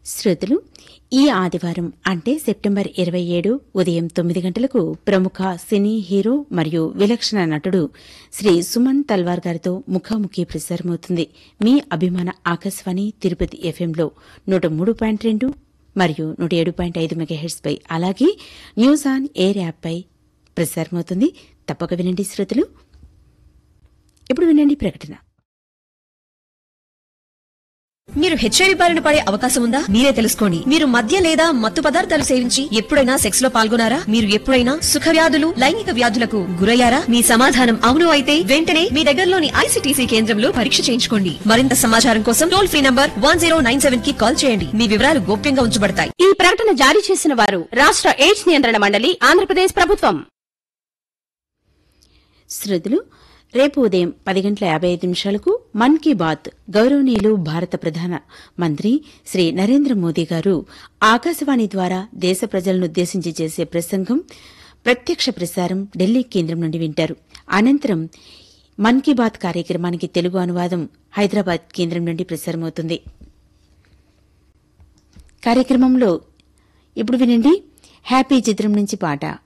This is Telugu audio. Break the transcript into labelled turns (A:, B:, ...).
A: శ్రోతలు ఈ ఆదివారం అంటే సెప్టెంబర్ ఇరవై ఏడు ఉదయం తొమ్మిది గంటలకు ప్రముఖ సినీ హీరో మరియు విలక్షణ నటుడు శ్రీ సుమన్ తల్వార్ గారితో ముఖాముఖి ప్రసారమవుతుంది మీ అభిమాన ఆకాశవాణి తిరుపతి ఎఫ్ఎంలో నూట మూడు పాయింట్ రెండు మరియు నూట ఏడు పాయింట్ ఐదు మెగాహెట్స్ పై అలాగే న్యూస్ ఆన్ ఎయిర్ యాప్ పై ప్రసారమవుతుంది తప్పక వినండి శ్రోతలు ఇప్పుడు వినండి ప్రకటన
B: మీరు హెచ్ఐవి బారిన పడే అవకాశం ఉందా మీరే తెలుసుకోండి మీరు మద్య లేదా మత్తు పదార్థాలు సేవించి ఎప్పుడైనా సెక్స్ లో పాల్గొనారా మీరు ఎప్పుడైనా సుఖ వ్యాధులు లైంగిక వ్యాధులకు గురయ్యారా మీ సమాధానం అవును అయితే వెంటనే మీ దగ్గరలోని ఐసీటీసీ కేంద్రంలో పరీక్ష చేయించుకోండి మరింత సమాచారం కోసం టోల్ ఫ్రీ నంబర్ వన్ కి కాల్ చేయండి మీ వివరాలు గోప్యంగా ఉంచబడతాయి
C: ఈ ప్రకటన జారీ చేసిన వారు రాష్ట్ర ఎయిడ్స్ నియంత్రణ మండలి ఆంధ్రప్రదేశ్ ప్రభుత్వం
A: శ్రోతలు రేపు ఉదయం పది గంటల యాభై ఐదు నిమిషాలకు మన్ కీ బాత్ గౌరవనీయులు భారత ప్రధాన మంత్రి శ్రీ నరేంద్ర మోదీ గారు ఆకాశవాణి ద్వారా దేశ ప్రజలనుద్దేశించి చేసే ప్రసంగం ప్రత్యక్ష ప్రసారం ఢిల్లీ కేంద్రం నుండి వింటారు అనంతరం మన్ కీ బాత్ కార్యక్రమానికి తెలుగు అనువాదం హైదరాబాద్ కేంద్రం నుండి ప్రసారమవుతుంది కార్యక్రమంలో ఇప్పుడు వినండి హ్యాపీ చిత్రం నుంచి పాట